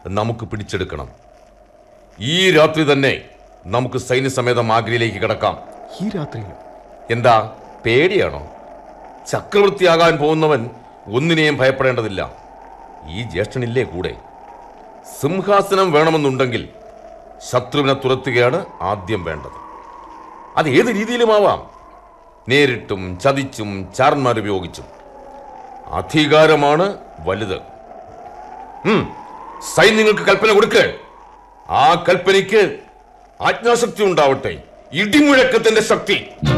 നമുക്ക് പിടിച്ചെടുക്കണം ഈ രാത്രി തന്നെ നമുക്ക് സൈന്യസമേതം ആഗ്രയിലേക്ക് കിടക്കാം ഈ രാത്രിയിൽ എന്താ പേടിയാണോ ചക്രവർത്തിയാകാൻ പോകുന്നവൻ ഒന്നിനെയും ഭയപ്പെടേണ്ടതില്ല ഈ ജ്യേഷ്ഠനില്ലേ കൂടെ സിംഹാസനം വേണമെന്നുണ്ടെങ്കിൽ ശത്രുവിനെ തുരത്തുകയാണ് ആദ്യം വേണ്ടത് അത് ഏത് രീതിയിലുമാവാം നേരിട്ടും ചതിച്ചും ചാരന്മാരുപയോഗിച്ചും അധികാരമാണ് വലുത് ഉം, സൈന്യങ്ങൾക്ക് കൽപ്പന കൊടുക്ക് ആ കൽപ്പനയ്ക്ക് ആജ്ഞാശക്തി ഉണ്ടാവട്ടെ ഇടിമുഴക്കത്തിന്റെ ശക്തി